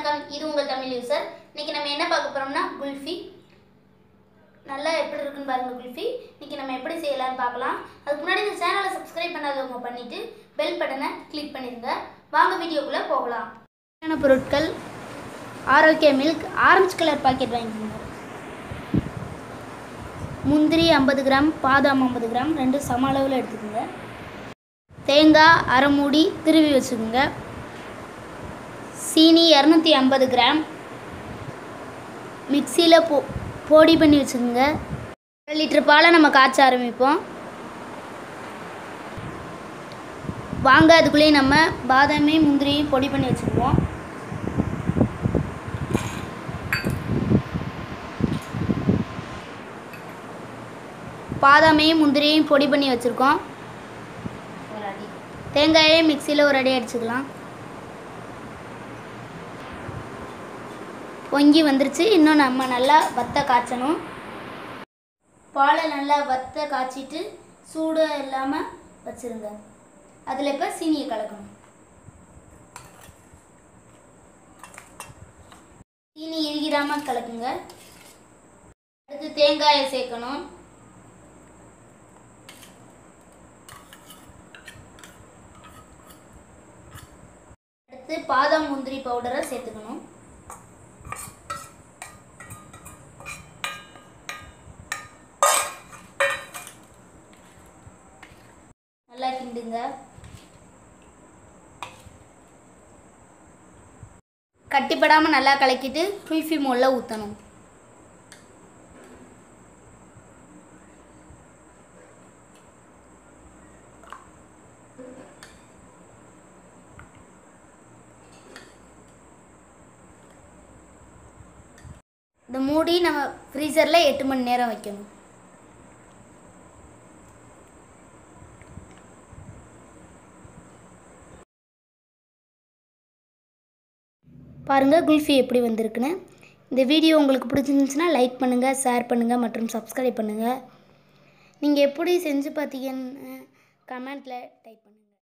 வணக்கம் இது உங்கள் தமிழ் யூசர் இன்னைக்கு நம்ம என்ன பார்க்க போறோம்னா குல்ஃபி நல்லா எப்படி இருக்குன்னு பாருங்க குல்ஃபி இன்னைக்கு நம்ம எப்படி செய்யலாம்னு பார்க்கலாம் அதுக்கு முன்னாடி இந்த சேனலை சப்ஸ்கிரைப் பண்ணாதவங்க பண்ணிட்டு பெல் பட்டனை கிளிக் பண்ணிருங்க வாங்க வீடியோக்குள்ள போகலாம் என்னென்ன பொருட்கள் ஆரோக்கிய மில்க் ஆரஞ்சு கலர் பாக்கெட் வாங்கிக்கோங்க முந்திரி ஐம்பது கிராம் பாதாம் ஐம்பது கிராம் ரெண்டு சம அளவில் எடுத்துக்கோங்க தேங்காய் அரை மூடி திருவி வச்சுக்கோங்க சீனி இரநூத்தி ஐம்பது கிராம் மிக்சியில் போ பொடி பண்ணி வச்சுக்கோங்க அரை லிட்டர் பாலை நம்ம காய்ச்ச ஆரம்பிப்போம் வாங்க அதுக்குள்ளேயே நம்ம பாதாமே முந்திரியும் பொடி பண்ணி வச்சுக்குவோம் பாதாமையும் முந்திரியும் பொடி பண்ணி வச்சுருக்கோம் தேங்காயே மிக்சியில் ஒரு அடி அடிச்சுக்கலாம் பொங்கி வந்துருச்சு இன்னும் நம்ம நல்லா வத்த காய்ச்சணும் பாலை நல்லா வத்த காய்ச்சிட்டு சூடு இல்லாமல் வச்சுருங்க அதில் இப்போ சீனியை கலக்கணும் சீனி இறுகிடாமல் கலக்குங்க அடுத்து தேங்காயை சேர்க்கணும் அடுத்து பாதாம் முந்திரி பவுடரை சேர்த்துக்கணும் நல்லா கிண்டுங்க கட்டிப்படாமல் நல்லா கலக்கிட்டு குல்ஃபி மோல்ல ஊற்றணும் இந்த மூடி நம்ம ஃப்ரீசரில் எட்டு மணி நேரம் வைக்கணும் பாருங்கள் குல்ஃபி எப்படி வந்திருக்குன்னு இந்த வீடியோ உங்களுக்கு பிடிச்சிருந்துச்சுன்னா லைக் பண்ணுங்கள் ஷேர் பண்ணுங்கள் மற்றும் சப்ஸ்கிரைப் பண்ணுங்கள் நீங்கள் எப்படி செஞ்சு பார்த்தீங்கன்னு கமெண்ட்டில் டைப் பண்ணுங்கள்